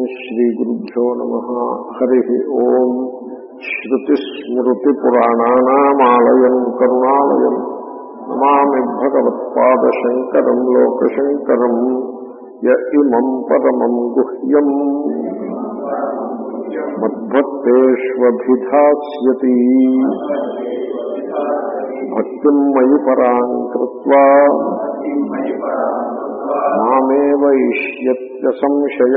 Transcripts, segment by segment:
శ్రీగురుభ్యో నమ హరి ఓం శ్రుతిస్మృతిపురాణానామాలయం కరుణాలయం నమామి భగవత్పాదశంకరం లోకశంకరం య ఇమం పరమం గుహ్యం మద్భక్తేష్వభిధాస్యతి భక్తిం మయి పరాం కృత్వా మామేవ ఇష్యత్య సంశయ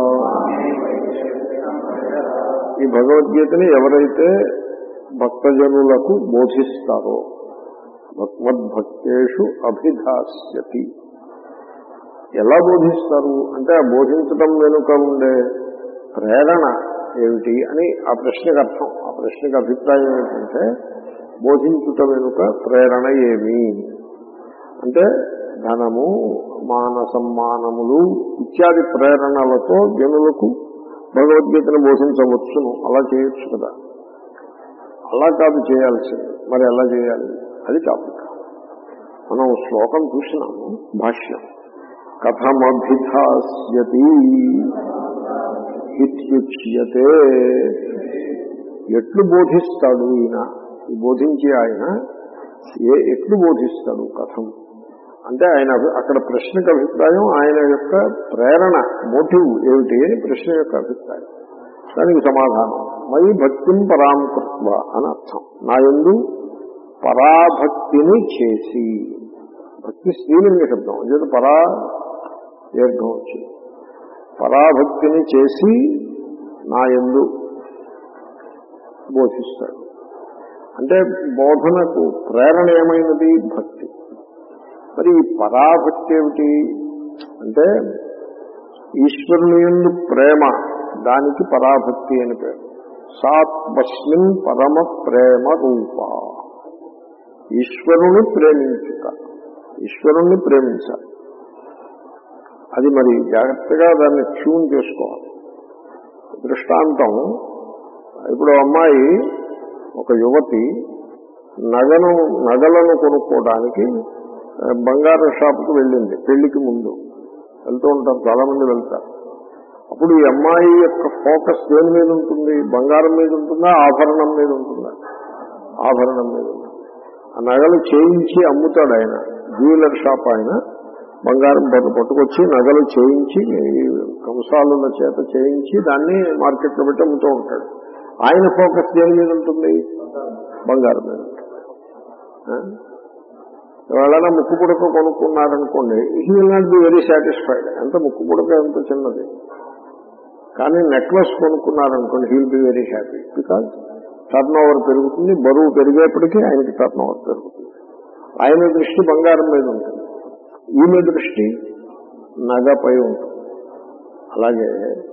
ఈ భగవద్గీతని ఎవరైతే భక్తజనులకు బోధిస్తారో భగవద్భక్తేషు అభిధాస్యతి ఎలా బోధిస్తారు అంటే ఆ బోధించడం వెనుక ఉండే ప్రేరణ ఏమిటి అని ఆ ప్రశ్నకు అర్థం ఆ ప్రశ్నకు అభిప్రాయం ఏంటంటే బోధించుట వెనుక ప్రేరణ ఏమి అంటే ధనము మాన సమ్మానములు ఇత్యాది ప్రేరణలతో జనులకు భగవద్గీతను బోధించవచ్చును అలా చేయొచ్చు కదా అలా కాదు చేయాల్సింది మరి ఎలా చేయాలి అది టాపిక్ మనం శ్లోకం చూసినాము భాష్యం కథమభిధాస్యతి ఇత్యుచ్యతే ఎట్లు బోధిస్తాడు ఈయన ఈ బోధించే ఆయన ఏ ఎట్లు బోధిస్తాడు కథం అంటే ఆయన అక్కడ ప్రశ్నకు అభిప్రాయం ఆయన యొక్క ప్రేరణ మోటివ్ ఏమిటి అని ప్రశ్న యొక్క అభిప్రాయం దానికి సమాధానం మై భక్తిం పరాం కృత్వ అని అర్థం నా ఎందు పరాభక్తిని చేసి భక్తి స్త్రీలింగ శబ్దం అంటే పరా దీర్ఘం వచ్చింది పరాభక్తిని చేసి నా ఎందు బోధిస్తాడు అంటే బోధనకు ప్రేరణ ఏమైనది భక్తి మరి ఈ పరాభక్తి ఏమిటి అంటే ఈశ్వరుని ఎందు ప్రేమ దానికి పరాభక్తి అని పేరు సాత్మస్మిన్ పరమ ప్రేమ రూప ఈశ్వరుని ప్రేమించుట ఈశ్వరుణ్ణి ప్రేమించాలి అది మరి జాగ్రత్తగా దాన్ని ట్యూన్ చేసుకోవాలి దృష్టాంతం ఇప్పుడు అమ్మాయి ఒక యువతి నగను నగలను కొనుక్కోవడానికి బంగారం షాపుకి వెళ్ళింది పెళ్లికి ముందు వెళ్తూ ఉంటారు చాలా మంది వెళ్తారు అప్పుడు ఈ అమ్మాయి యొక్క ఫోకస్ దేని మీద ఉంటుంది బంగారం మీద ఉంటుందా ఆభరణం మీద ఉంటుందా ఆభరణం మీద ఉంటుంది ఆ నగలు చేయించి అమ్ముతాడు ఆయన జ్యువెలర్ షాప్ ఆయన బంగారం పట్టు పట్టుకొచ్చి నగలు చేయించి కంసాలుల చేత చేయించి దాన్ని మార్కెట్లో పెట్టి అమ్ముతూ ఉంటాడు ఆయన ఫోకస్ దేని మీద ఉంటుంది బంగారం మీద ఎవరైనా ముక్కు పుడక కొనుక్కున్నారనుకోండి he will not be very satisfied ఎంత ముక్కు పుడక ఎంత చిన్నది కానీ నెక్లెస్ కొనుక్కున్నారనుకోండి he will be very happy because turn over పెరుగుతుంది బరువు పెరిగేప్పటికీ ఆయనకి టర్న్ ఓవర్ పెరుగుతుంది ఆయన దృష్టి బంగారం మీద ఉంటుంది ఈమె దృష్టి నగపై ఉంటుంది అలాగే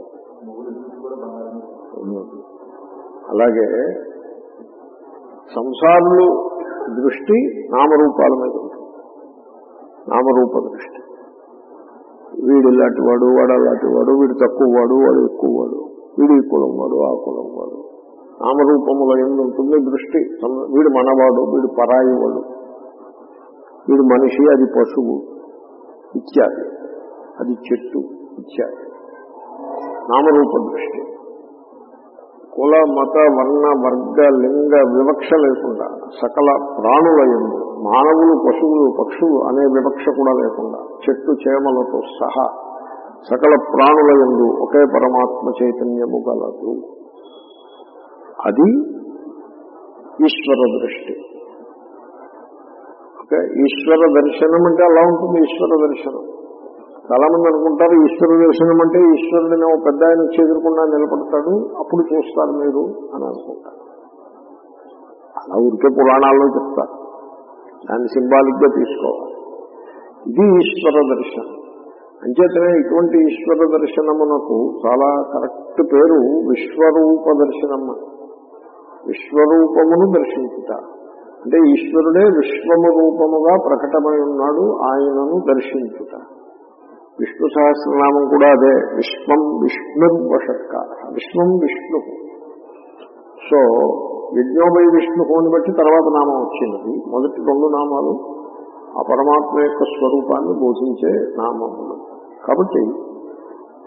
అలాగే సంసారులు దృష్టి నామరూపాల మీద ఉంటుంది నామరూప దృష్టి వీడు ఇలాంటి వాడు వాడు అలాంటి వాడు వీడు తక్కువ వాడు వాడు ఎక్కువ వాడు వీడు ఈ కులం వాడు ఆ కులం వాడు నామరూపముల ఎందు ఉంటుంది దృష్టి వీడు మనవాడు వీడు పరాయి వాడు వీడు మనిషి అది పశువు ఇత్యాది అది చెట్టు ఇత్యాది నామరూప దృష్టి కుల మత వర్ణ వర్గ లింగ వివక్ష లేకుండా సకల ప్రాణుల ఎందు మానవులు పశువులు పక్షులు అనే వివక్ష కూడా లేకుండా చెట్టు చేమలతో సహా సకల ప్రాణుల ఎందు ఒకే పరమాత్మ చైతన్యము గలదు అది ఈశ్వర దృష్టి ఓకే ఈశ్వర దర్శనం అంటే అలా ఉంటుంది ఈశ్వర దర్శనం చాలా మంది అనుకుంటారు ఈశ్వర దర్శనం అంటే ఈశ్వరుడిని ఒక పెద్ద ఆయన ఎదుర్కొన్నా నిలబడతాడు అప్పుడు చూస్తారు మీరు అని అనుకుంటారు అలా ఊరికే పురాణాల్లో చెప్తారు దాన్ని సింబాలిక్ గా తీసుకోవాలి ఇది ఈశ్వర దర్శనం అంచేతనే ఇటువంటి ఈశ్వర దర్శనమునకు చాలా కరెక్ట్ పేరు విశ్వరూప దర్శనం విశ్వరూపమును దర్శించుట అంటే ఈశ్వరుడే విశ్వము రూపముగా ప్రకటమై ఉన్నాడు ఆయనను దర్శించుట విష్ణు సహస్రనామం కూడా అదే విశ్వం విష్ణుర్వషట్కార విశ్వం విష్ణు సో యజ్ఞోపై విష్ణు అని బట్టి తర్వాత నామం వచ్చినది మొదటి రెండు నామాలు ఆ పరమాత్మ యొక్క స్వరూపాన్ని బోధించే నామములు కాబట్టి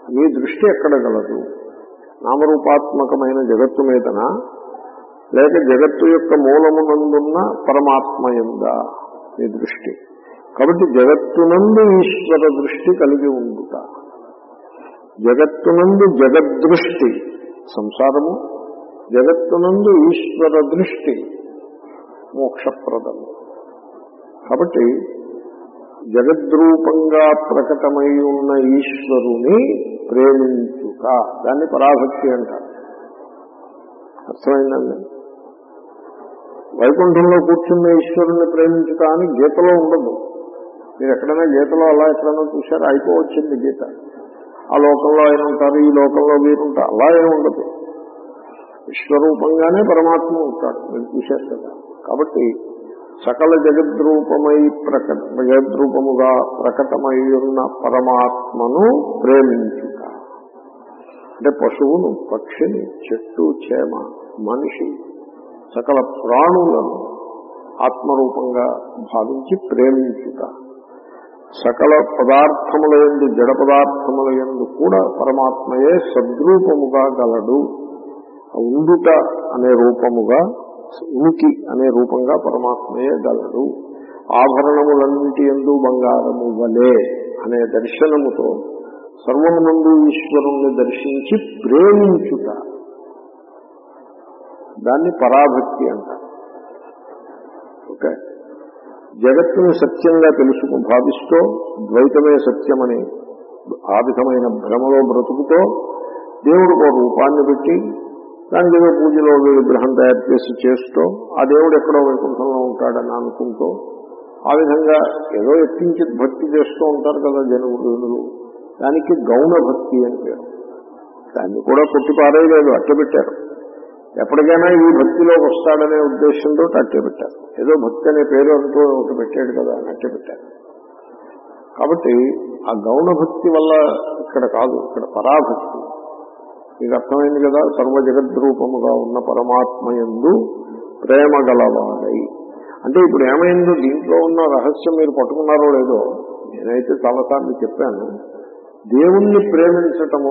మీ దృష్టి ఎక్కడ గలదు నామరూపాత్మకమైన జగత్తు మీదనా లేక జగత్తు యొక్క మూలమునందున్న పరమాత్మ ఎందా మీ దృష్టి కాబట్టి జగత్తునందు ఈశ్వర దృష్టి కలిగి ఉండుట జగత్తునందు జగద్దృష్టి సంసారము జగత్తునందు ఈశ్వర దృష్టి మోక్షప్రదము కాబట్టి జగద్రూపంగా ప్రకటమై ఉన్న ఈశ్వరుని ప్రేమించుట దాన్ని పరాభక్తి అంటారు అర్థమైందండి వైకుంఠంలో కూర్చున్న ఈశ్వరుని ప్రేమించుట అని గీతలో ఉండదు మీరు ఎక్కడైనా గీతలో అలా ఎక్కడైనా చూశారు అయిపోవచ్చింది గీత ఆ లోకంలో ఆయన ఉంటారు ఈ లోకంలో వీరుంటారు అలా ఏమి ఉండదు విశ్వరూపంగానే పరమాత్మ ఉంటాడు మీరు చూశారు కదా కాబట్టి సకల జగద్రూపమై ప్రకట జగద్రూపముగా ప్రకటమై ఉన్న పరమాత్మను ప్రేమించుట అంటే పశువును పక్షిని చెట్టు చేమ మనిషి సకల ప్రాణులను ఆత్మరూపంగా భావించి ప్రేమించుట సకల పదార్థముల ఎందు జడ పదార్థముల ఎందు కూడా పరమాత్మయే సద్రూపముగా గలడు ఉండుట అనే రూపముగా ఉనికి అనే రూపంగా పరమాత్మయే గలడు ఆభరణములన్నిటి ఎందు బంగారము వలే అనే దర్శనముతో సర్వమునందు ఈశ్వరుణ్ణి దర్శించి ప్రేమించుట దాన్ని పరాభక్తి అంటారు ఓకే జగత్తుని సత్యంగా తెలుసుకు భావిస్తూ ద్వైతమే సత్యమని ఆ విధమైన భ్రమలో బ్రతుకుతో దేవుడు ఒక రూపాన్ని పెట్టి దానికి ఏదో పూజలో విగ్రహం తయారు చేసి చేస్తూ ఆ దేవుడు ఎక్కడో వైకుంఠంలో ఉంటాడని అనుకుంటూ ఆ విధంగా ఏదో ఎక్కించి భక్తి చేస్తూ ఉంటారు కదా జనులు దానికి గౌణ భక్తి అని పేరు దాన్ని కూడా కొట్టి పారేయలేదు అట్టబెట్టారు ఎప్పటికైనా ఈ భక్తిలోకి వస్తాడనే ఉద్దేశంతో అట్టబెట్టారు ఏదో భక్తి అనే పేరు అంటూ ఒకటి పెట్టాడు కదా అని అట్టబెట్టారు కాబట్టి ఆ గౌణ భక్తి వల్ల ఇక్కడ కాదు ఇక్కడ పరాభక్తి మీకు అర్థమైంది కదా సర్వ జగద్రూపముగా ఉన్న పరమాత్మ ఎందు ప్రేమ గలవాడై అంటే ఇప్పుడు ఏమైందో దీంట్లో ఉన్న రహస్యం మీరు పట్టుకున్నారో లేదో నేనైతే చాలాసార్లు చెప్పాను దేవుణ్ణి ప్రేమించటము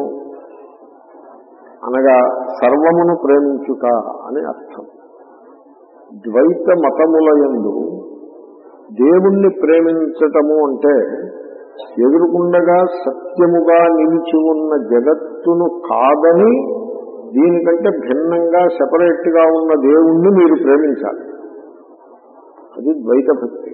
అనగా సర్వమును ప్రేమించుట అని అర్థం ద్వైత మతముల యందు దేవుణ్ణి ప్రేమించటము అంటే ఎదురుకుండగా సత్యముగా నిలిచి ఉన్న జగత్తును కాదని దీనికంటే భిన్నంగా సెపరేట్ గా ఉన్న దేవుణ్ణి మీరు ప్రేమించాలి అది ద్వైత భక్తి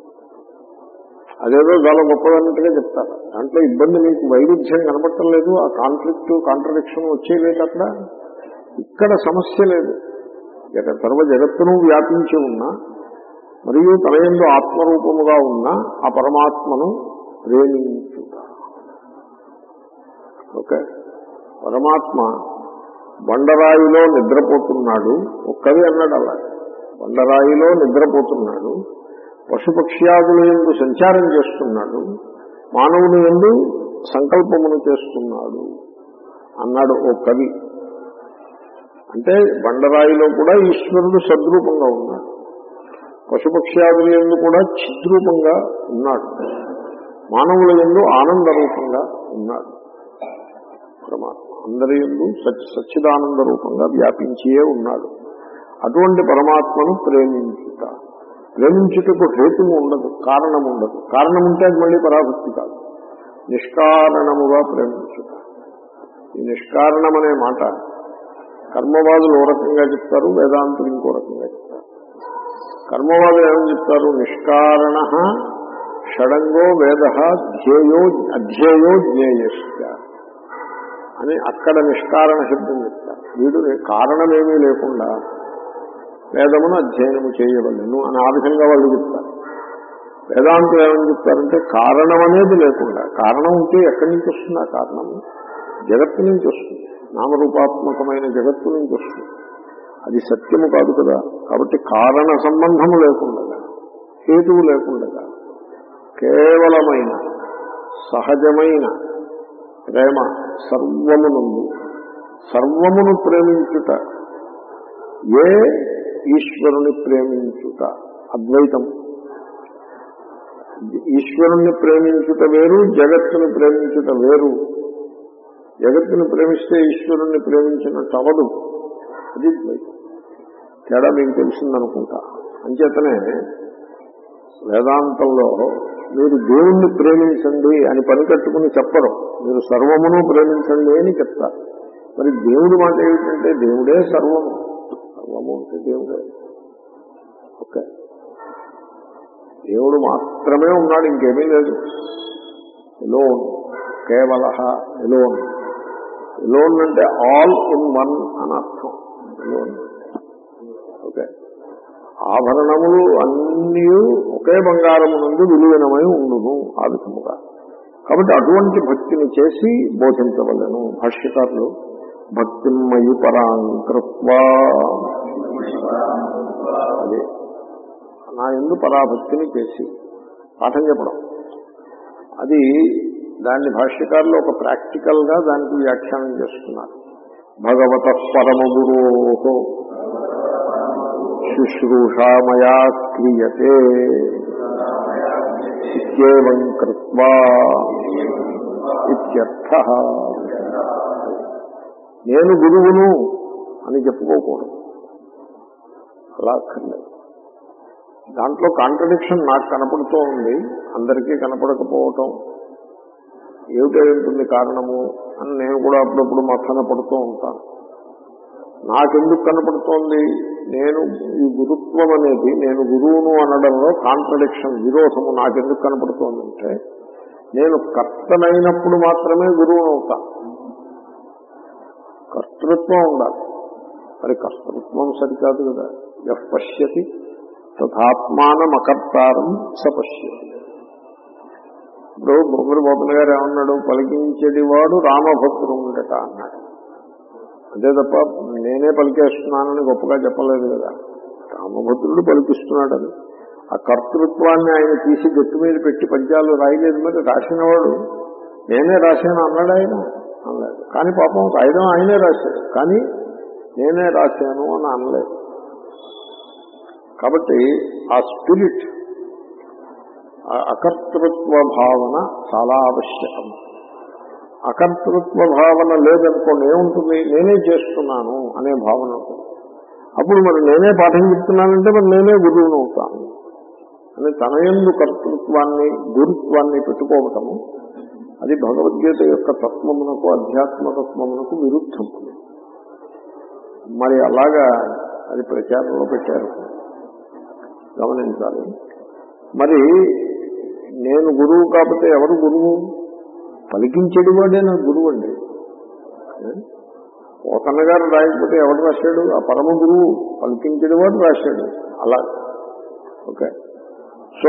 అదేదో చాలా గొప్పదన్నట్టుగా చెప్తారు దాంట్లో ఇబ్బంది మీకు వైరుధ్యం కనపడటం లేదు ఆ కాన్ఫ్లిక్ట్ కాంట్రడిక్షన్ వచ్చేలేదు అక్కడ ఇక్కడ సమస్య లేదు జగ సర్వ జగత్తును వ్యాపించి ఉన్న మరియు తనయందు ఆత్మరూపముగా ఉన్న ఆ పరమాత్మను ప్రేమించుట ఓకే పరమాత్మ బండరాయిలో నిద్రపోతున్నాడు ఒక్కది అన్నాడు అలా బండరాయిలో నిద్రపోతున్నాడు పశుపక్ష్యాదుల ఎందు సంచారం చేస్తున్నాడు మానవుని ఎందు సంకల్పమును చేస్తున్నాడు అన్నాడు ఓ కవి అంటే బండరాయిలో కూడా ఈశ్వరుడు సద్రూపంగా ఉన్నాడు పశుపక్ష్యాదుల ఎందు కూడా చిద్రూపంగా ఉన్నాడు మానవుల ఎందు ఆనంద రూపంగా ఉన్నాడు పరమాత్మ అందరి ఎందు సచ్ సచ్చిదానంద రూపంగా వ్యాపించియే ఉన్నాడు అటువంటి పరమాత్మను ప్రేమించుట ప్రేమించుటకు హేతువు ఉండదు కారణం ఉండదు కారణం ఉంటే అది మళ్ళీ పరాభక్తి కాదు నిష్కారణముగా ప్రేమించుట ఈ నిష్కారణం అనే మాట కర్మవాదులు ఓ రకంగా చెప్తారు వేదాంతులు ఇంకో రకంగా చెప్తారు కర్మవాదులు ఏమని చెప్తారు నిష్కారణ షడంగో వేద ధ్యేయో అధ్యేయో జ్ఞేయశ్చ అని అక్కడ నిష్కారణ శబ్దం చెప్తారు వీడు కారణమేమీ లేకుండా వేదమును అధ్యయనము చేయవలను అని ఆ విధంగా వాళ్ళు చెప్తారు వేదాంతం ఏమని చెప్తారంటే కారణం అనేది లేకుండా కారణం ఉంటే ఎక్కడి నుంచి వస్తుంది ఆ కారణం జగత్తు నుంచి వస్తుంది నామరూపాత్మకమైన జగత్తు నుంచి వస్తుంది అది సత్యము కాదు కదా కాబట్టి కారణ సంబంధము లేకుండా హేతువు లేకుండా కేవలమైన సహజమైన ప్రేమ సర్వమునందు సర్వమును ప్రేమించుట ఏ ఈశ్వరుని ప్రేమించుట అద్వైతం ఈశ్వరుణ్ణి ప్రేమించుట వేరు జగత్తును ప్రేమించుట వేరు జగత్తుని ప్రేమిస్తే ఈశ్వరుణ్ణి ప్రేమించినట్టు అవదు అది ద్వైతం తేడా మీకు తెలిసిందనుకుంటా అంచేతనే వేదాంతంలో మీరు దేవుణ్ణి ప్రేమించండి అని పని కట్టుకుని చెప్పరు మీరు సర్వమును ప్రేమించండి అని చెప్తారు మరి దేవుడి మాట ఏమిటంటే దేవుడే సర్వము సర్వము అంటే దేవుడే ఓకే దేవుడు మాత్రమే ఉన్నాడు ఇంకేమీ లేదు ఎలోన్ కేవల ఎలోన్ ఎలోన్ అంటే ఆల్ ఇన్ వన్ అని అర్థం ఎలోన్ ఓకే ఆభరణములు అన్నీ ఒకే బంగారము నుండి విలువైనమై ఉండును ఆ విధముగా కాబట్టి అటువంటి భక్తిని చేసి బోధించవలను భాష్యకారులు భక్తిమయి పరాంకృత్వా అదే నా ఎందు పరాభక్తిని చేసి పాఠం చెప్పడం అది దాన్ని భాష్యకారులు ఒక ప్రాక్టికల్ గా దానికి వ్యాఖ్యానం చేస్తున్నారు భగవత పరమ గురో శుశ్రూషామయా క్రియతే ఇత్యేవం కృత్వా ఇత్యర్థ నేను గురువును అని చెప్పుకోకూడదు అలా అక్కర్లేదు దాంట్లో కాంట్రడిక్షన్ నాకు కనపడుతూ ఉంది అందరికీ కనపడకపోవటం ఏమిటై ఉంటుంది కారణము అని నేను కూడా అప్పుడప్పుడు మథన పడుతూ ఉంటాను నాకెందుకు కనపడుతోంది నేను ఈ గురుత్వం అనేది నేను గురువును అనడంలో కాంట్రడిక్షన్ విరోధము నాకెందుకు కనపడుతోందంటే నేను కర్తనైనప్పుడు మాత్రమే గురువును అవుతాను కర్తృత్వం ఉండాలి మరి కర్తృత్వం సరికాదు కదా ఎఫ్ పశ్యతి తథాత్మానమకర్తారం స పశ్యతి ఇప్పుడు బొమ్మరి బోపన గారు ఏమన్నాడు పలికించేది వాడు రామభక్తుడుండట అన్నాడు అంతే తప్ప నేనే పలికేస్తున్నానని గొప్పగా చెప్పలేదు కదా రామభద్రుడు పలికిస్తున్నాడని ఆ కర్తృత్వాన్ని ఆయన తీసి గట్టు మీద పెట్టి పద్యాలు రాయలేదు మరి రాసినవాడు నేనే రాశాను అన్నాడు ఆయన అనలేదు కానీ పాపం రాయడం ఆయనే రాశాడు కానీ నేనే రాశాను అని అనలేదు కాబట్టి ఆ స్పిరిట్ ఆ అకర్తృత్వ భావన చాలా ఆవశ్యకం అకర్తృత్వ భావన లేదనుకోండి ఏముంటుంది నేనే చేస్తున్నాను అనే భావన ఉంటుంది అప్పుడు మరి నేనే పాఠం చెప్తున్నానంటే మరి నేనే గురువును అవుతాను అని తన ఎందు కర్తృత్వాన్ని గురుత్వాన్ని పెట్టుకోవటము అది భగవద్గీత యొక్క తత్వమునకు అధ్యాత్మ తత్వమునకు విరుద్ధం మరి అలాగా అది ప్రచారంలో పెట్టారు గమనించాలి మరి నేను గురువు కాకపోతే ఎవరు గురువు పలికించేది వాడే నా గురువు అండి పోతన్న గారు రాయకపోతే ఎవడు రాశాడు ఆ పరమ గురువు పలికించేది వాడు రాశాడు అలా ఓకే సో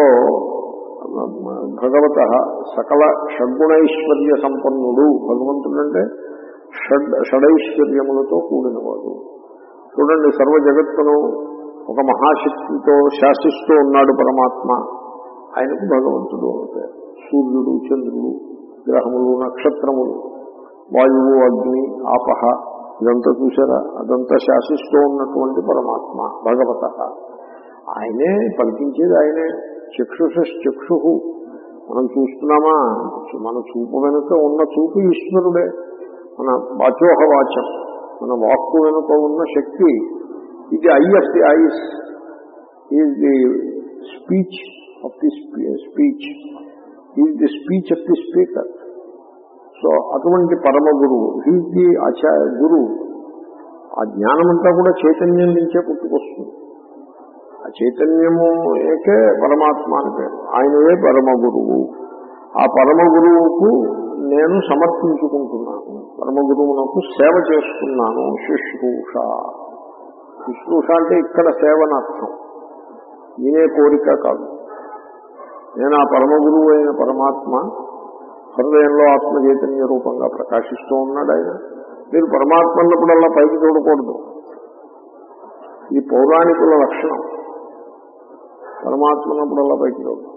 భగవత సకల షడ్గుణైశ్వర్య సంపన్నుడు భగవంతుడంటే షడ్ షడైశ్వర్యములతో కూడినవాడు చూడండి సర్వ జగత్తును ఒక మహాశక్తితో శాసిస్తూ ఉన్నాడు పరమాత్మ ఆయనకు భగవంతుడు అవుతారు సూర్యుడు చంద్రుడు గ్రహములు నక్షత్రములు వాయువు అగ్ని ఆపహ ఇదంతా చూసారా అదంతా శాసిస్తూ ఉన్నటువంటి పరమాత్మ భగవత ఆయనే పలికించేది ఆయనే చక్షుషక్షు మనం చూస్తున్నామా మన చూపు వెనుక ఉన్న చూపు ఈశ్వరుడే మన వాచోహ వాచం మన వాక్కు వెనుక ఉన్న శక్తి ఇది eye of the eyes is the speech of the speech is the speech of the speaker so అటువంటి పరమ గురువు హీజ్ ది ఆచార్య గురువు ఆ జ్ఞానమంతా కూడా చైతన్యం నుంచే పుట్టుకొస్తుంది ఆ చైతన్యము ఏకే పరమాత్మ అని పేరు ఆయనవే పరమ గురువు ఆ పరమ గురువుకు నేను సమర్పించుకుంటున్నాను పరమ గురువునకు సేవ చేస్తున్నాను శుశ్రూష శుశ్రూష అంటే ఇక్కడ సేవనర్థం వినే కోరిక కాదు నేను ఆ పరమ గురువు అయిన పరమాత్మ హృదయంలో ఆత్మ చైతన్య రూపంగా ప్రకాశిస్తూ ఉన్నాడు ఆయన మీరు పరమాత్మ అన్నప్పుడల్లా పైకి చూడకూడదు ఇది పౌరాణికుల లక్షణం పరమాత్మ అన్నప్పుడల్లా పైకి చూడదు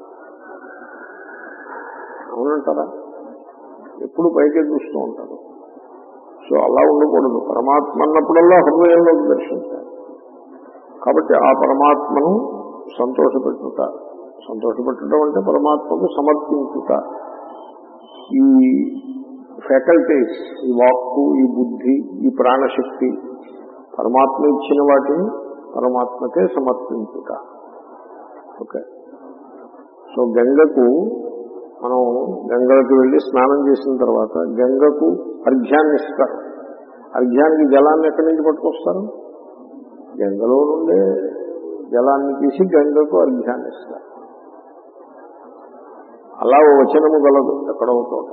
అవునంటారా ఎప్పుడు పైకే చూస్తూ ఉంటారు సో అలా ఉండకూడదు పరమాత్మ అన్నప్పుడల్లా హృదయంలోకి దర్శించాలి కాబట్టి ఆ పరమాత్మను సంతోషపెట్టుట సంతోషపెట్టడం అంటే పరమాత్మకు సమర్పించుట ఈ ఫ్యాకల్టీస్ ఈ వాక్కు ఈ బుద్ధి ఈ ప్రాణశక్తి పరమాత్మ ఇచ్చిన వాటిని పరమాత్మకే సమర్పించుట ఓకే సో గంగకు మనం గంగలకు వెళ్ళి స్నానం చేసిన తర్వాత గంగకు అర్ఘ్యాన్ని ఇస్తారు అర్ఘ్యానికి జలాన్ని ఎక్కడి నుంచి పట్టుకొస్తారు గంగలో నుండే జలాన్ని తీసి గంగకు అర్ఘ్యాన్ని ఇస్తారు అలా ఓ వచనము గలదు ఎక్కడో చోట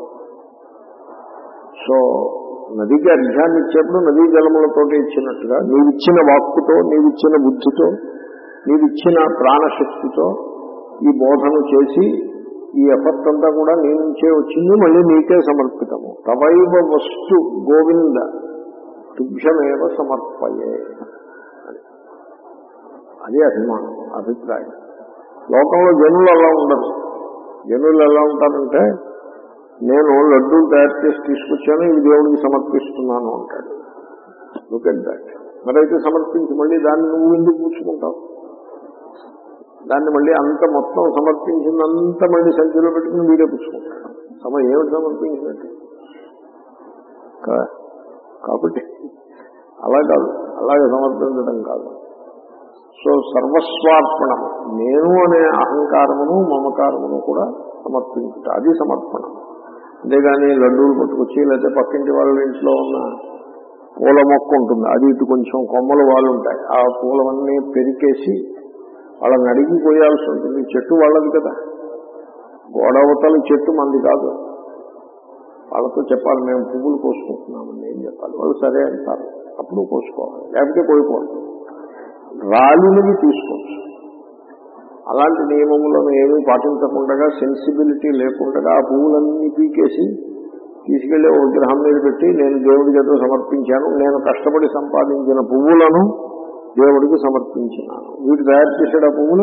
సో నదికి అర్ఘ్యాన్ని ఇచ్చేప్పుడు నదీ జలములతో ఇచ్చినట్టుగా నీవిచ్చిన వాక్కుతో నీవిచ్చిన బుద్ధితో నీవిచ్చిన ప్రాణశక్తితో ఈ బోధన చేసి ఈ ఎఫర్ట్ అంతా కూడా నీ నుంచే వచ్చింది మళ్ళీ నీకే సమర్పితము తవైవ వస్తు గోవింద తుభ్యమేవ సమర్పయే అని. అదే అభిమానం అభిప్రాయం లోకంలో జనులు అలా ఉండరు జనులు ఎలా ఉంటారంటే నేను లడ్డూలు తయారు చేసి తీసుకొచ్చాను ఇవి దేవుడికి సమర్పిస్తున్నాను అంటాడు లుక్ ఎట్ దాట్ మరైతే సమర్పించి మళ్ళీ దాన్ని నువ్వు ఎందుకు పూసుకుంటావు దాన్ని మళ్ళీ అంత మొత్తం సమర్పించిందంతా మళ్ళీ సంచిలో పెట్టుకుని మీరే పుచ్చుకుంటాడు సమ ఏమిటి సమర్పించినట్టు కదా కాబట్టి అలా కాదు అలాగే సమర్పించడం కాదు సో సర్వస్వార్పణము నేను అనే అహంకారమును మమకారమును కూడా సమర్పించుట అది సమర్పణం అంతేగాని లడ్డూలు పట్టుకొచ్చి లేకపోతే పక్కింటి వాళ్ళ ఇంట్లో ఉన్న పూల మొక్క ఉంటుంది అది ఇటు కొంచెం కొమ్మలు వాళ్ళు ఉంటాయి ఆ పూలవన్నీ పెరికేసి వాళ్ళని అడిగి పోయాల్సి ఉంటుంది చెట్టు వాళ్ళది కదా గోడవతల చెట్టు మంది కాదు వాళ్ళతో చెప్పాలి మేము పువ్వులు కోసుకుంటున్నామని ఏం చెప్పాలి వాళ్ళు సరే అంటారు అప్పుడు కోసుకోవాలి లేకపోతే కోయిపోవాలి రాలినవి తీసుకోవచ్చు అలాంటి నియమములను ఏమీ పాటించకుండా సెన్సిబిలిటీ లేకుండా ఆ పువ్వులన్నీ పీకేసి తీసుకెళ్లి ఒక విగ్రహం మీద పెట్టి నేను దేవుడి చేత సమర్పించాను నేను కష్టపడి సంపాదించిన పువ్వులను దేవుడికి సమర్పించినాను వీడు తయారు చేసాడు ఆ పువ్వులు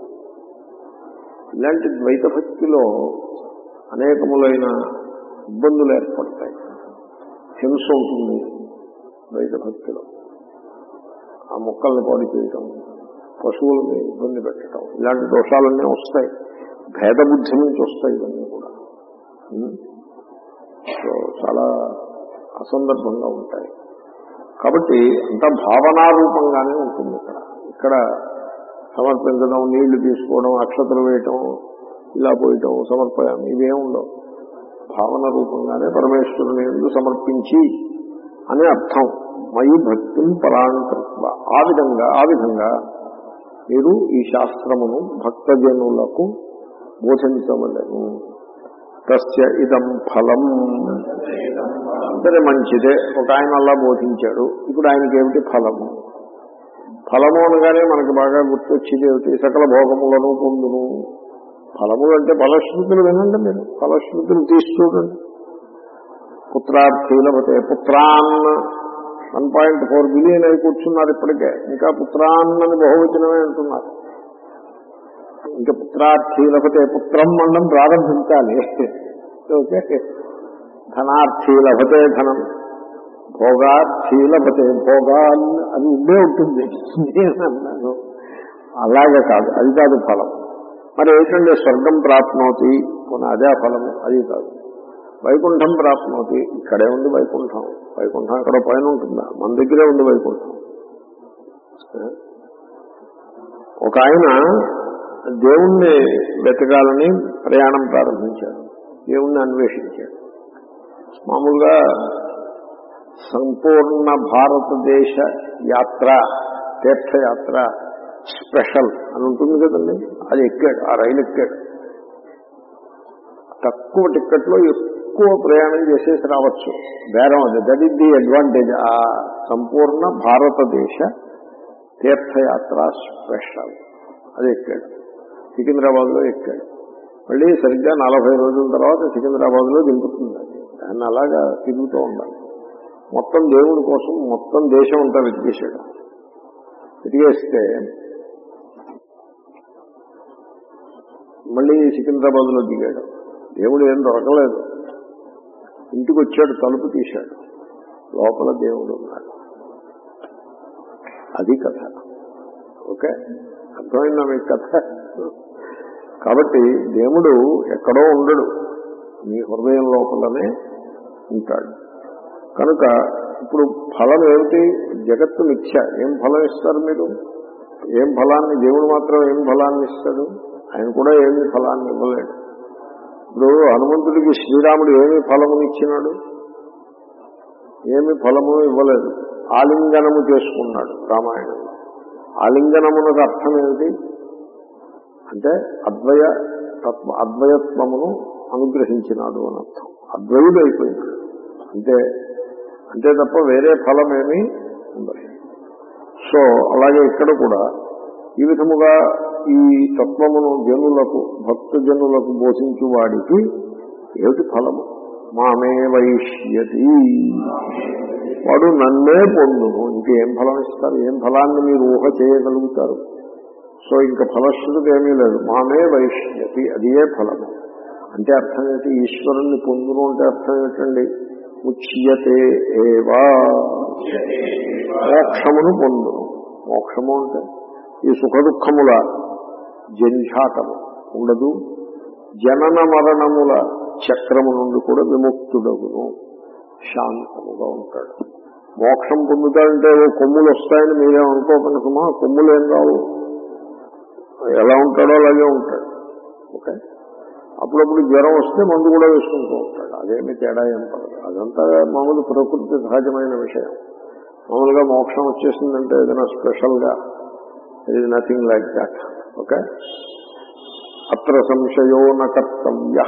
ఇలాంటి ద్వైత భక్తిలో అనేకములైన ఇబ్బందులు ఏర్పడతాయి హింస ఉంటుంది ద్వైత భక్తిలో ఆ మొక్కల్ని పాడు చేయటం పశువులని ఇబ్బంది పెట్టడం ఇలాంటి దోషాలన్నీ వస్తాయి భేద బుద్ధి నుంచి వస్తాయి ఇవన్నీ కూడా ఉం? సో చాలా అసందర్భంగా ఉంటాయి కాబట్టి అంతా భావనారూపంగానే ఉంటుంది ఇక్కడ ఇక్కడ సమర్పించడం నీళ్లు తీసుకోవడం అక్షతలు వేయటం ఇలా పోయటం సమర్పయం ఇవేం ఉండవు భావన రూపంగానే పరమేశ్వరుని ఎందు సమర్పించి అనే అర్థం మయి భక్తిని పరాంకృత్వ ఆ విధంగా ఆ విధంగా మీరు ఈ శాస్త్రమును భక్తజనులకు బోధించవలను తస్య ఇదం ఫలం సరే మంచిదే ఒక ఆయన అలా బోధించాడు ఇప్పుడు ఆయనకి ఏమిటి ఫలము ఫలము అనగానే మనకు బాగా గుర్తొచ్చేది ఏమిటి సకల భోగములను పొందును ఫలములు అంటే ఫలశ్రుతులు వినండి మీరు ఫలశ్రుతులు తీసి చూడండి పుత్రార్థీలపతే పుత్రాన్ వన్ పాయింట్ ఫోర్ బిలియన్ అయి కూర్చున్నారు ఇప్పటికే ఇంకా పుత్రాన్ అని బహువచనమే అంటున్నారు ఇంకా పుత్రార్థి లభతే పుత్రం మండం ప్రారంభించాలి ఓకే ధనార్థి లభతే ధనం భోగార్థి లభతే భోగాన్ అది ఉండే ఉంటుంది నేను అన్నాను అలాగే కాదు అది కాదు ఫలం మరి ఏంటంటే స్వర్గం ప్రాప్నోతి కొన్ని అదే ఆ ఫలము అది కాదు వైకుంఠం ప్రాప్నోతి ఇక్కడే ఉంది వైకుంఠం వైకుంఠం అక్కడ పైన ఉంటుందా మన దగ్గరే ఉంది వైకుంఠం ఒక ఆయన దేవుణ్ణి వెతకాలని ప్రయాణం ప్రారంభించాడు దేవుణ్ణి అన్వేషించాడు మామూలుగా సంపూర్ణ భారతదేశ యాత్ర తీర్థయాత్ర స్పెషల్ అని ఉంటుంది కదండి అది ఎక్కాడు ఆ రైలు ఎక్కాడు తక్కువ టిక్కెట్లో ఎక్కువ ప్రయాణం చేసేసి రావచ్చు బేరం అది దట్ ఈస్ ది అడ్వాంటేజ్ ఆ సంపూర్ణ భారతదేశ తీర్థయాత్ర స్పెషల్ అది ఎక్కాడు సికింద్రాబాద్ లో ఎక్కాడు మళ్ళీ సరిగ్గా నలభై రోజుల తర్వాత సికింద్రాబాద్ లో దింపుతుంది అది దాన్ని అలాగా తిరుగుతూ ఉండాలి మొత్తం దేవుడి కోసం మొత్తం దేశం అంతా వెతికేశాడు వెతికేస్తే మళ్ళీ సికింద్రాబాద్ లో దిగాడు దేవుడు ఏం దొరకలేదు ఇంటికి వచ్చాడు తలుపు తీశాడు లోపల దేవుడు ఉన్నాడు అది కథ ఓకే అర్థమైందా మీకు కథ కాబట్టి దేవుడు ఎక్కడో ఉండడు మీ హృదయం లోపలనే ఉంటాడు కనుక ఇప్పుడు ఫలం ఏమిటి జగత్తు మిథ్య ఏం ఫలం ఇస్తారు మీరు ఏం ఫలాన్ని దేవుడు మాత్రం ఏం ఫలాన్ని ఇస్తాడు ఆయన కూడా ఏమి ఫలాన్ని ఇవ్వలేడు ఇప్పుడు హనుమంతుడికి శ్రీరాముడు ఏమి ఫలమునిచ్చినాడు ఏమి ఫలము ఇవ్వలేదు ఆలింగనము చేసుకున్నాడు రామాయణంలో ఆలింగనమునకు అర్థం ఏమిటి అంటే అద్వయ తత్వ అద్వయత్వమును అనుగ్రహించినాడు అని అర్థం అద్వయుడు అయిపోయినాడు అంటే అంతే తప్ప వేరే ఫలమేమీ ఉండదు సో అలాగే ఇక్కడ కూడా ఈ విధముగా ఈ తత్వమును జనులకు భక్త జనులకు బోధించు వాడికి ఏమిటి ఫలము మామే వైష్యతి వాడు నన్నే పొందును ఇంకేం ఫలం ఇస్తారు ఏం ఫలాన్ని మీరు ఊహ చేయగలుగుతారు సో ఇంకా ఫలశ్రుతి ఏమీ లేదు మామే వైష్యతి అదియే ఫలము అంటే అర్థం ఏంటి ఈశ్వరుణ్ణి పొందును అంటే అర్థం ఏంటండి ముచ్యతే ఏవా మోక్షమును పొందును మోక్షము అంటే ఈ సుఖ దుఃఖముల జంఝాటము ఉండదు జనన మరణముల చక్రము నుండి కూడా విముక్తుడగును శాంతముగా ఉంటాడు మోక్షం పొందుతాడంటే ఓ కొమ్ములు వస్తాయని మీరేం అనుకోకుండా సుమా కొమ్ములు ఏం రావు ఎలా ఉంటాడో అలాగే ఉంటాడు ఓకే అప్పుడప్పుడు జ్వరం వస్తే మందు కూడా వేసుకుంటూ ఉంటాడు అదేమి తేడా ఏం పడదు అదంతా మామూలు ప్రకృతి సహజమైన విషయం మామూలుగా మోక్షం వచ్చేసిందంటే ఏదైనా స్పెషల్గా it is nothing like that okay అత్ర సంశయో న కర్తవ్య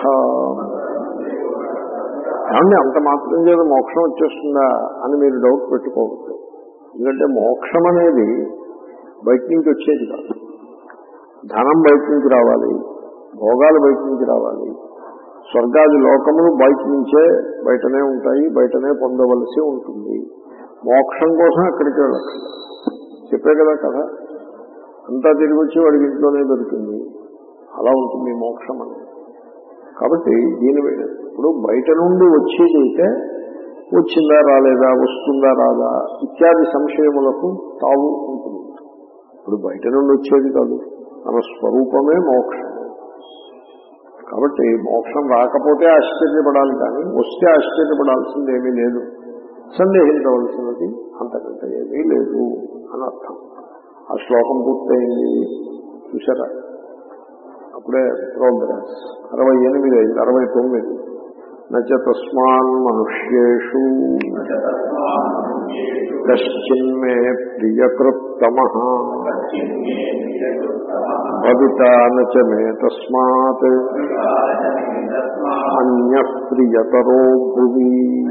ఏమండి అంత మాత్రం చేత మోక్షం వచ్చేస్తుందా అని మీరు డౌట్ పెట్టుకోవద్దు ఎందుకంటే మోక్షం అనేది బయట నుంచి వచ్చేది కాదు ధనం బయట నుంచి రావాలి భోగాలు బయట నుంచి రావాలి స్వర్గాది లోకములు బయట నుంచే బయటనే ఉంటాయి బయటనే పొందవలసి ఉంటుంది మోక్షం కోసం ఎక్కడికి వెళ్ళక్కర్లేదు చెప్పే కదా కదా అంతా తిరిగి వచ్చి వాడికి ఇంట్లోనే దొరికింది అలా ఉంటుంది మోక్షం అనేది కాబట్టి దీని మీద ఇప్పుడు బయట నుండి వచ్చేది అయితే వచ్చిందా రాలేదా వస్తుందా రాదా ఇత్యాది సంశయములకు తావు ఉంటుంది ఇప్పుడు బయట నుండి వచ్చేది కాదు తన స్వరూపమే మోక్షం కాబట్టి మోక్షం రాకపోతే ఆశ్చర్యపడాలి కానీ వస్తే ఆశ్చర్యపడాల్సింది ఏమీ లేదు సందేహించవలసినది అంతకంటే ఏమీ లేదు అని అర్థం ఆ శ్లోకం పూర్తయింది చూసారా అప్పుడే ప్రోగ్రెస్ అరవై ఎనిమిది అయింది అరవై తొమ్మిది నచ తస్మాన్ మనుష్యేషు కశ్చిన్మే ప్రియకృత్తమ భవితా నచ మే తస్మాత్ అన్య ప్రియతరో భువి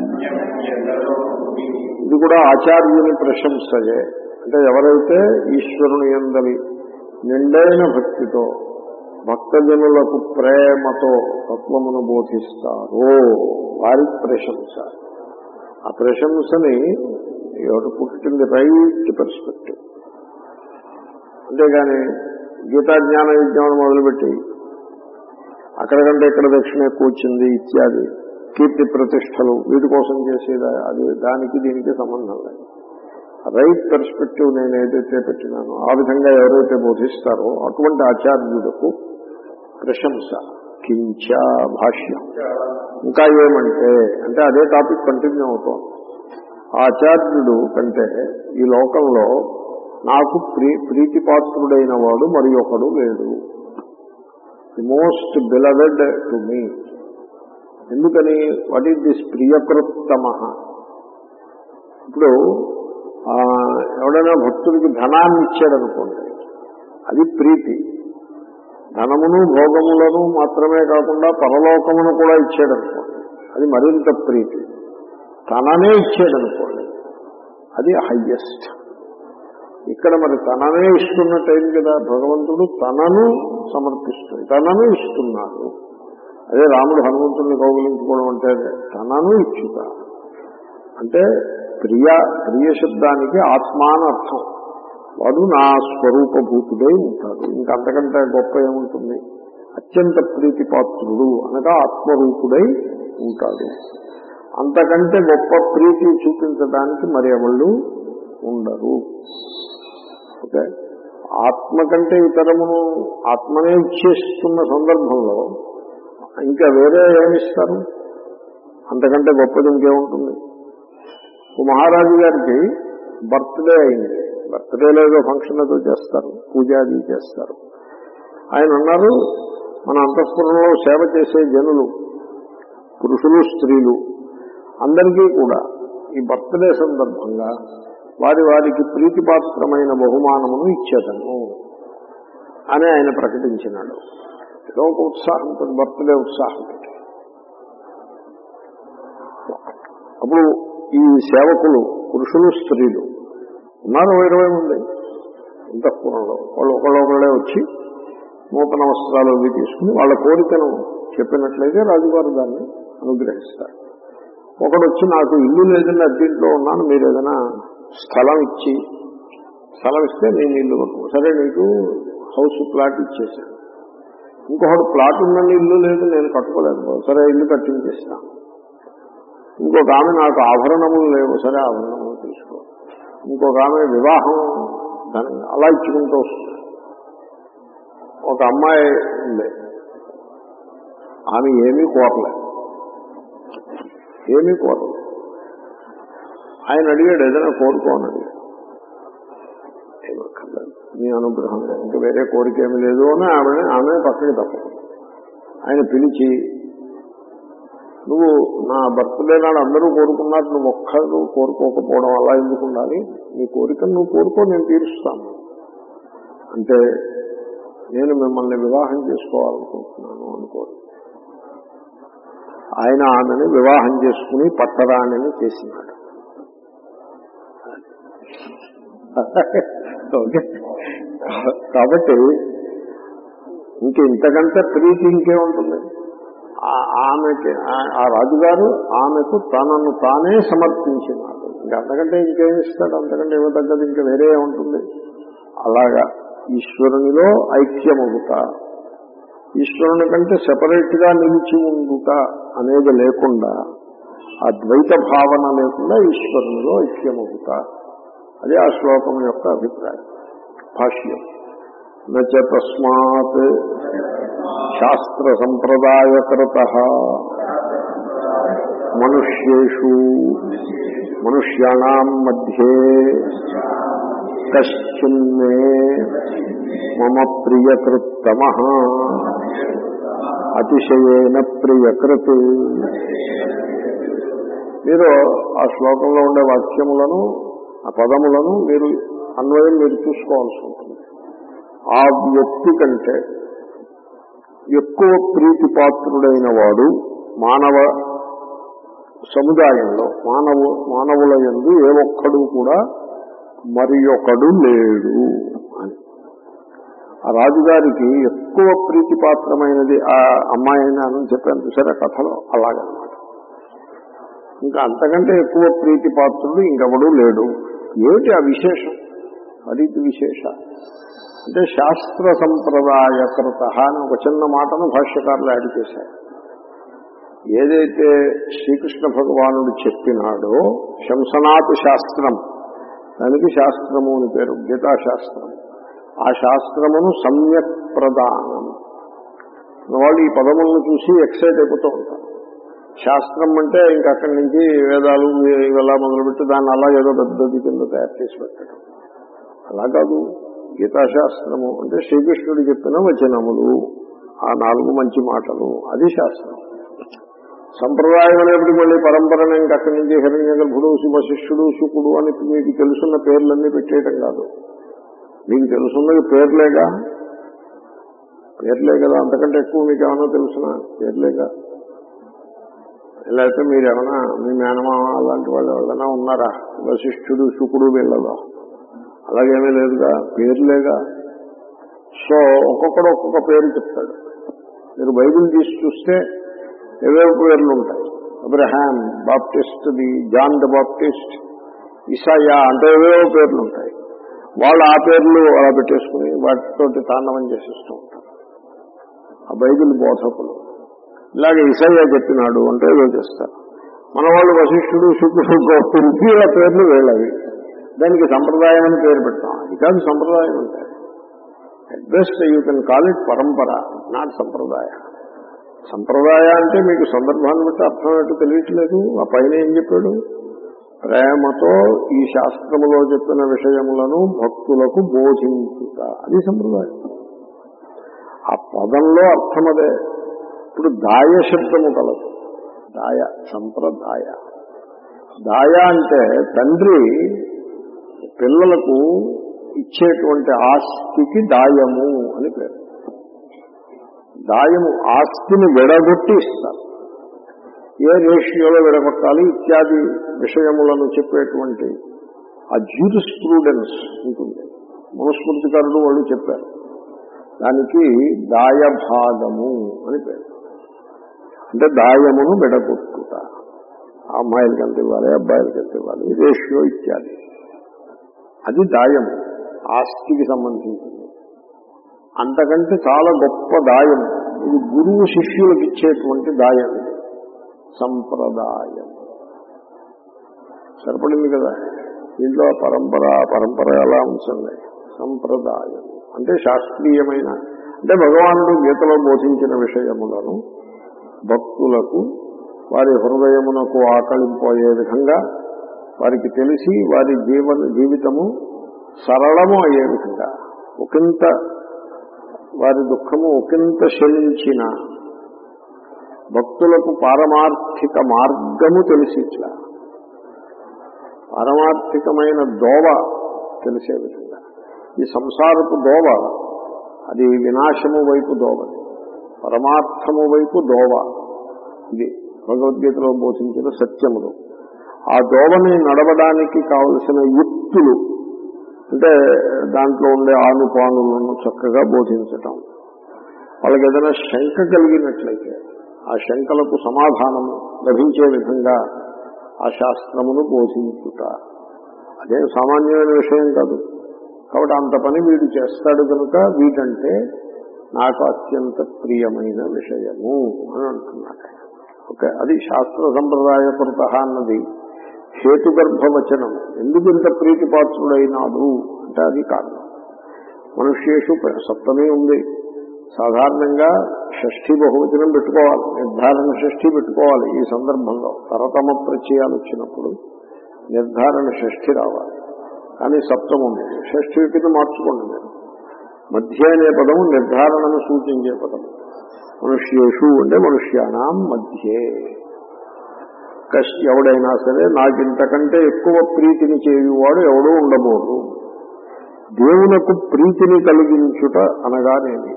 ఇది కూడా ఆచార్యుని ప్రశంసయే అంటే ఎవరైతే ఈశ్వరుని ఎందలి నిండైన భక్తితో భక్తజనులకు ప్రేమతో తత్వమును బోధిస్తారో వారి ప్రశంస ఆ ప్రశంసని ఎవరు పుట్టింది రైట్ పర్స్పెక్టివ్ అంతేగాని గీతా జ్ఞాన విజ్ఞానం మొదలుపెట్టి అక్కడికంటే ఇక్కడ దక్షిణ ఎక్కువ వచ్చింది ఇత్యాది కీర్తి ప్రతిష్టలు వీటి కోసం చేసేది అది దానికి దీనికి సంబంధం లేదు రైట్ పర్స్పెక్టివ్ నేను ఏదైతే పెట్టినానో ఆ విధంగా ఎవరైతే బోధిస్తారో అటువంటి ఆచార్యులకు ప్రశంస కించ భాష్యం ఇంకా ఏమంటే అంటే అదే టాపిక్ కంటిన్యూ అవుతోంది ఆచార్యుడు కంటే ఈ లోకంలో నాకు ప్రీ ప్రీతిపాత్రుడైన వాడు మరి ఒకడు లేడు the most beloved to me ఎందుకని వాట్ ఈస్ దిస్ ప్రియకృత్తమ ఇప్పుడు ఆ, ఎవడైనా భక్తుడికి ధనాన్ని ఇచ్చాడనుకోండి అది ప్రీతి ధనమును భోగములను మాత్రమే కాకుండా పరలోకమును కూడా ఇచ్చాడనుకోండి అది మరింత ప్రీతి తననే ఇచ్చాడనుకోండి అది హయ్యెస్ట్ ఇక్కడ మరి తననే ఇస్తున్నట్టయింది కదా భగవంతుడు తనను సమర్పిస్తుంది తనను ఇస్తున్నాడు అదే రాముడు హనుమంతుడిని కౌగులించుకోవడం అంటే అదే తనను ఇచ్చుట అంటే ప్రియ ప్రియ శబ్దానికి ఆత్మ అని అర్థం వాడు నా స్వరూపభూతుడై ఉంటాడు ఇంకంతకంటే గొప్ప ఏముంటుంది అత్యంత ప్రీతిపాత్రుడు అనగా ఆత్మరూపుడై ఉంటాడు అంతకంటే గొప్ప ప్రీతి చూపించడానికి మరి ఎవళ్ళు ఉండరు ఓకే ఆత్మ కంటే ఇతరమును ఆత్మనే ఇచ్చేస్తున్న సందర్భంలో ఇంకా వేరే ఏమిస్తారు అంతకంటే గొప్పది ఇంకేముంటుంది ఓ మహారాజు గారికి బర్త్డే అయింది బర్త్డే లేదో ఫంక్షన్ ఏదో చేస్తారు పూజ అది చేస్తారు ఆయన అన్నారు మన అంతఃపురంలో సేవ చేసే జనులు పురుషులు స్త్రీలు అందరికీ కూడా ఈ బర్త్డే సందర్భంగా వారి వారికి ప్రీతిపాత్రమైన బహుమానమును ఇచ్చేదను అని ఆయన ప్రకటించినాడు ఏదో ఒక ఉత్సాహంతో బర్త్డే ఉత్సాహంతో అప్పుడు ఈ సేవకులు పురుషులు స్త్రీలు ఉన్నారు ఓ ఇరవై మంది అంతఃపురంలో వాళ్ళు ఒకళ్ళొకళ్ళే వచ్చి నూతన వస్త్రాలు అవి తీసుకుని వాళ్ళ కోరికను చెప్పినట్లయితే రాజుగారు దాన్ని అనుగ్రహిస్తారు ఒకడు వచ్చి నాకు ఇల్లు లేదని అద్దీంట్లో ఉన్నాను మీరు ఏదైనా స్థలం ఇచ్చి స్థలం ఇస్తే నేను ఇల్లు కట్టుకో సరే నీకు హౌస్ ప్లాట్ ఇచ్చేసాను ఇంకొకటి ప్లాట్ ఉందని ఇల్లు లేదు నేను కట్టుకోలేకపోతే సరే ఇల్లు కట్టించేస్తాను ఇంకొక ఆమె నాకు ఆభరణములు లేవు సరే ఆభరణములు తీసుకో ఇంకొక ఆమె వివాహం దాని అలా ఇచ్చుకుంటూ వస్తుంది ఒక అమ్మాయి ఉంది ఆమె ఏమీ కోరలేదు ఏమీ కోరలేదు ఆయన అడిగాడు ఏదైనా కోరుకోని అడిగాడు ఏమక్కర్లేదు నీ అనుగ్రహం ఇంకా వేరే కోరిక ఏమి లేదు అని ఆమె ఆమె పక్కకి తప్పదు ఆయన పిలిచి నువ్వు నా బర్త్డే నాడు అందరూ కోరుకున్నారు నువ్వు ఒక్కరు కోరుకోకపోవడం అలా ఎందుకు ఉండాలి నీ కోరికను నువ్వు కోరుకో నేను తీరుస్తాను అంటే నేను మిమ్మల్ని వివాహం చేసుకోవాలనుకుంటున్నాను అనుకోరు ఆయన ఆమెను వివాహం చేసుకుని పట్టరాణిని చేసినాడు ఓకే కాబట్టి ఇంక ఇంతకంటే ప్రీతి ఇంకేముంటుంది ఆ- ఆమెకి ఆ- ఆ రాజుగారు ఆమెకు తనను తానే సమర్పించినాడు ఇంకా అంతకంటే ఇంకేం ఇస్తాడు అంతకంటే ఏమో తగ్గదు ఇంకా వేరే ఉంటుంది అలాగా ఈశ్వరునిలో ఐక్యమవుట ఈశ్వరుని కంటే సెపరేట్ గా నిలిచి ఉండుట అనేది లేకుండా ఆ ద్వైత భావన లేకుండా ఈశ్వరునిలో ఐక్యమవుట అదే ఆ శ్లోకం యొక్క అభిప్రాయం భాష్యం నచ తస్మాత్ శాస్త్ర సంప్రదాయకృత మనుష్యేషు మనుష్యాణం మధ్యే కశ్చిన్మే మమ ప్రియకృత్తమ అతిశయేన ప్రియకృత్ మీరు ఆ శ్లోకంలో ఉండే వాక్యములను ఆ పదములను మీరు అన్వయం మీరు చూసుకోవాల్సి ఉంటుంది ఆ వ్యక్తి కంటే ఎక్కువ ప్రీతిపాత్రుడైన వాడు మానవ సముదాయంలో మానవ మానవుల ఎందు ఏ ఒక్కడు కూడా మరి ఒకడు లేడు అని ఆ రాజుగారికి ఎక్కువ ప్రీతిపాత్రమైనది ఆ అమ్మాయి అని చెప్పాను చూసారా కథలో అలాగనమాట ఇంకా అంతకంటే ఎక్కువ ప్రీతిపాత్రుడు ఇంకెవడూ లేడు ఏమిటి ఆ విశేషం అది విశేష అంటే శాస్త్ర సంప్రదాయకృత అని ఒక చిన్న మాటను భాష్యకారులు యాడ్ చేశారు ఏదైతే శ్రీకృష్ణ భగవానుడు చెప్పినాడో శంసనాథ్ శాస్త్రం దానికి శాస్త్రము అని పేరు గీతాశాస్త్రం ఆ శాస్త్రమును సమ్యక్ ప్రదానం వాళ్ళు ఈ పదములను చూసి ఎక్సైట్ అయిపోతూ ఉంటారు శాస్త్రం అంటే ఇంక అక్కడి నుంచి వేదాలు ఇవెలా మొదలుపెట్టి దాన్ని అలా ఏదో పెద్దది కింద తయారు చేసి పెట్టడం అలా కాదు గీతాశాస్త్రము అంటే శ్రీకృష్ణుడు చెప్పిన వచనములు ఆ నాలుగు మంచి మాటలు అది శాస్త్రం సంప్రదాయం అనేప్పటికీ మళ్ళీ పరంపరని ఇంక అక్కడి నుంచి హిరణ్య గర్భుడు శివశిష్యుడు శుకుడు అని మీకు తెలుసున్న పేర్లన్నీ పెట్టేయటం కాదు మీకు తెలుసున్నది పేర్లేగా పేర్లే కదా అంతకంటే ఎక్కువ మీకు ఏమైనా తెలుసిన పేర్లేగా లేకపోతే మీరు ఏమైనా మీ మేనమామ అలాంటి వాళ్ళు ఎవరైనా ఉన్నారా వశిష్ఠుడు శుకుడు వీళ్ళలో అలాగేమీ లేదుగా పేర్లేగా సో ఒక్కొక్కడు ఒక్కొక్క పేరు చెప్తాడు మీరు బైబిల్ తీసి చూస్తే ఏవేవో పేర్లు ఉంటాయి Abraham Baptist the John the Baptist Isaiah అంటే ఏవేవో పేర్లు ఉంటాయి వాళ్ళు ఆ పేర్లు అలా పెట్టేసుకుని వాటితోటి తాండవం చేసేస్తూ ఉంటారు ఆ బైబిల్ బోధకులు ఇలాగే ఇసయ్య చెప్పినాడు అంటే ఏదో చేస్తారు మన వాళ్ళు వశిష్ఠుడు శుక్రుడు గౌతముడు వీళ్ళ పేర్లు వీళ్ళవి దానికి సంప్రదాయం అని పేరు పెడతాం అది కాదు సంప్రదాయం అంటే at best you can call it పరంపర నాట్ సంప్రదాయ సంప్రదాయ అంటే మీకు సందర్భాన్ని బట్టి అర్థం ఏంటో తెలియట్లేదు ఆ పైన ఏం చెప్పాడు ప్రేమతో ఈ శాస్త్రములో చెప్పిన విషయములను భక్తులకు బోధించుట అది సంప్రదాయం ఆ పదంలో అర్థం అదే ఇప్పుడు దాయ శబ్దము కలదు దాయ సంప్రదాయ దాయ అంటే తండ్రి పిల్లలకు ఇచ్చేటువంటి ఆస్తికి దాయము అని పేరు దాయము ఆస్తిని విడగొట్టి ఇస్తారు ఏ రేషియోలో విడగొట్టాలి ఇత్యాది విషయములను చెప్పేటువంటి ఆ జ్యూరిస్ప్రూడెన్స్ ఉంటుంది మనుస్మృతికారుడు వాళ్ళు చెప్పారు దానికి దాయభాగము అని పేరు అంటే దాయమును విడగొట్టుట ఆ అమ్మాయిలకి ఎంత ఇవ్వాలి అబ్బాయిలకి ఎంత ఇవ్వాలి రేషియో ఇత్యాది అది దాయము ఆస్తికి సంబంధించింది అంతకంటే చాలా గొప్ప దాయం ఇది గురువు శిష్యులకు ఇచ్చేటువంటి దాయం ఇది సంప్రదాయం సరిపడింది కదా దీంట్లో పరంపర పరంపర ఎలా ఉంచండి సంప్రదాయం అంటే శాస్త్రీయమైన అంటే భగవానుడు గీతలో బోధించిన విషయములను భక్తులకు వారి హృదయమునకు ఆకలింపోయే విధంగా వారికి తెలిసి వారి జీవన జీవితము సరళము అయ్యే విధంగా ఒకంత వారి దుఃఖము ఒకంత శమించిన భక్తులకు పారమార్థిక మార్గము తెలిసి ఇట్లా పారమార్థికమైన దోవ తెలిసే విధంగా ఈ సంసారపు దోవ అది వినాశము వైపు దోవది పరమార్థము వైపు దోవ ఇది భగవద్గీతలో బోధించిన సత్యములు ఆ దోవని నడవడానికి కావలసిన యుక్తులు అంటే దాంట్లో ఉండే ఆనుపానులను చక్కగా బోధించటం వాళ్ళకి ఏదైనా శంక కలిగినట్లయితే ఆ శంకలకు సమాధానము లభించే విధంగా ఆ శాస్త్రమును బోధించుట అదే సామాన్యమైన విషయం కాదు కాబట్టి అంత పని వీడు చేస్తాడు కనుక వీటంటే నాకు అత్యంత ప్రియమైన విషయము అని అంటున్నాడు ఓకే అది శాస్త్ర సంప్రదాయకృత అన్నది హేతుగర్భవచనం ఎందుకు ఇంత ప్రీతిపాత్రుడైనాడు అంటే అది కారణం మనుష్యేషు సప్తమి ఉంది సాధారణంగా షష్ఠీ బహువచనం పెట్టుకోవాలి నిర్ధారణ షష్ఠి పెట్టుకోవాలి ఈ సందర్భంలో తరతమ ప్రత్యయాలు వచ్చినప్పుడు నిర్ధారణ షష్ఠి రావాలి కానీ సప్తం ఉంది షష్ఠి కింద మార్చుకోండి నేను మధ్య అనే పదము నిర్ధారణను సూచించే పదము మనుష్యేషు అంటే మనుష్యానాం మధ్యే కష్ ఎవడైనా సరే నాకు ఇంతకంటే ఎక్కువ ప్రీతిని చేయువాడు ఎవడూ ఉండబోదు దేవునకు ప్రీతిని కలిగించుట అనగానేమి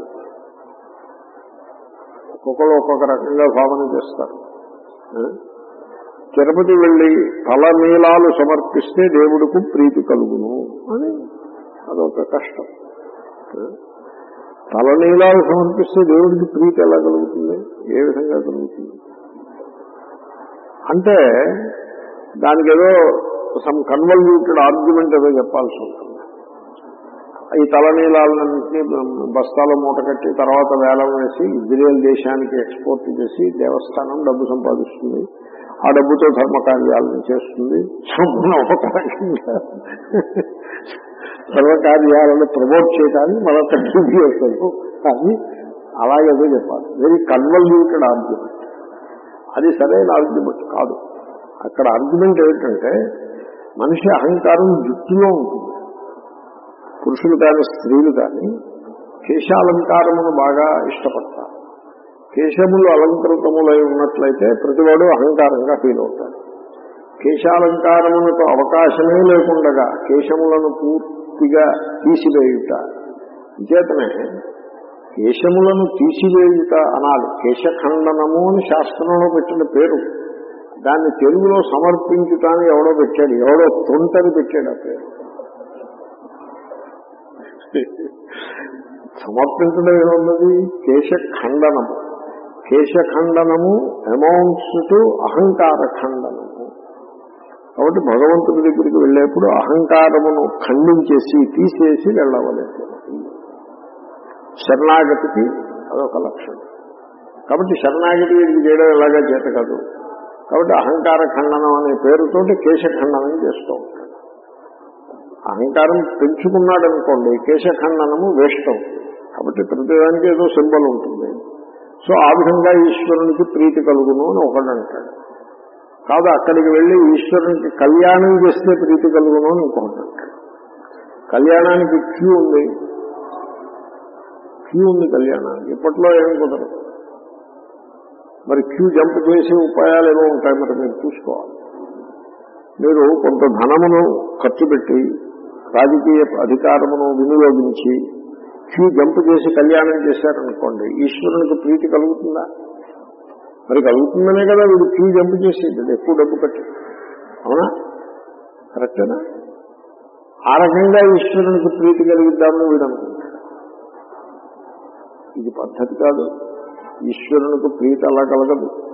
ఒక్కొక్కరు ఒక్కొక్క రకంగా భావన చేస్తారు ఆ? తిరుపతి వెళ్ళి తలనీలాలు సమర్పిస్తే దేవుడికి ప్రీతి కలుగును అని అదొక కష్టం ఆ? తలనీలాలు సమర్పిస్తే దేవుడికి ప్రీతి ఎలా కలుగుతుంది ఏ విధంగా కలుగుతుంది అంటే దానికి ఏదో సమ్ కన్వల్యూటెడ్ ఆర్గ్యుమెంట్ ఏదో చెప్పాల్సి ఉంటుంది ఈ తలనీలాలన్నింటినీ బస్తాలో మూట కట్టి తర్వాత వేలం వేసి ఇజ్రాయెల్ దేశానికి ఎక్స్పోర్ట్ చేసి దేవస్థానం డబ్బు సంపాదిస్తుంది ఆ డబ్బుతో ధర్మ కార్యాలను చేస్తుంది సంపూర్ణ ఒక రకంగా ధర్మ కార్యాలను ప్రమోట్ చేయడానికి మన తగ్గింది చేస్తారు కానీ అలాగేదో చెప్పాలి వెరీ కన్వల్యూటెడ్ ఆర్గ్యుమెంట్ అది సరైన ఆర్గ్యుమెంట్ కాదు అక్కడ ఆర్గ్యుమెంట్ ఏమిటంటే మనిషి అహంకారం జుట్టులో ఉంటుంది పురుషులు కానీ స్త్రీలు కానీ కేశాలంకారమును బాగా ఇష్టపడతారు కేశములు అలంకృతములై ఉన్నట్లయితే ప్రతివాడు అహంకారంగా ఫీల్ అవుతాడు కేశాలంకారమునకు అవకాశమే లేకుండగా కేశములను పూర్తిగా తీసివేయుట చేతనే కేశములను తీసివేయుట అనాలి కేశఖండనము అని శాస్త్రంలో పెట్టిన పేరు దాన్ని తెలుగులో సమర్పించుటాన్ని ఎవడో పెట్టాడు ఎవడో తొంటని పెట్టాడు ఆ పేరు సమర్పించడం ఏమున్నది కేశఖండనము కేశఖండనము అమౌంట్స్ టు అహంకార ఖండనము కాబట్టి భగవంతుడి దగ్గరికి వెళ్ళేప్పుడు అహంకారమును ఖండించేసి తీసేసి వెళ్ళవలేదు శరణాగతికి అదొక లక్షణం కాబట్టి శరణాగతి వీడికి చేయడం ఎలాగా చేత కాదు కాబట్టి అహంకార ఖండనం అనే పేరుతోటి కేశఖండనం చేస్తూ ఉంటాడు అహంకారం పెంచుకున్నాడు అనుకోండి కేశఖండనము వేస్ట్ అవుతుంది కాబట్టి ప్రతిదానికి ఏదో సింబల్ ఉంటుంది సో ఆ విధంగా ఈశ్వరునికి ప్రీతి కలుగును అని ఒకడు అంటాడు కాదు అక్కడికి వెళ్ళి ఈశ్వరునికి కళ్యాణం చేస్తే ప్రీతి కలుగును అని ఇంకొకటి అంటాడు కళ్యాణానికి క్యూ ఉంది క్యూ ఉంది కళ్యాణానికి ఇప్పట్లో ఏం కుదరదు మరి క్యూ జంప్ చేసే ఉపాయాలు ఏమో ఉంటాయి మరి మీరు చూసుకోవాలి మీరు కొంత ధనమును ఖర్చు పెట్టి రాజకీయ అధికారమును వినియోగించి క్యూ జంప్ చేసి కళ్యాణం చేశారనుకోండి ఈశ్వరునికి ప్రీతి కలుగుతుందా మరి కలుగుతుందనే కదా వీడు క్యూ జంప్ చేసేది ఎక్కువ డబ్బు కట్టి అవునా కరెక్టేనా ఆ రకంగా ఈశ్వరునికి ప్రీతి కలిగిద్దామని వీడు అనుకుంటాడు ఇది పద్ధతి కాదు ఈశ్వరునికి ప్రీతి అలా కలగదు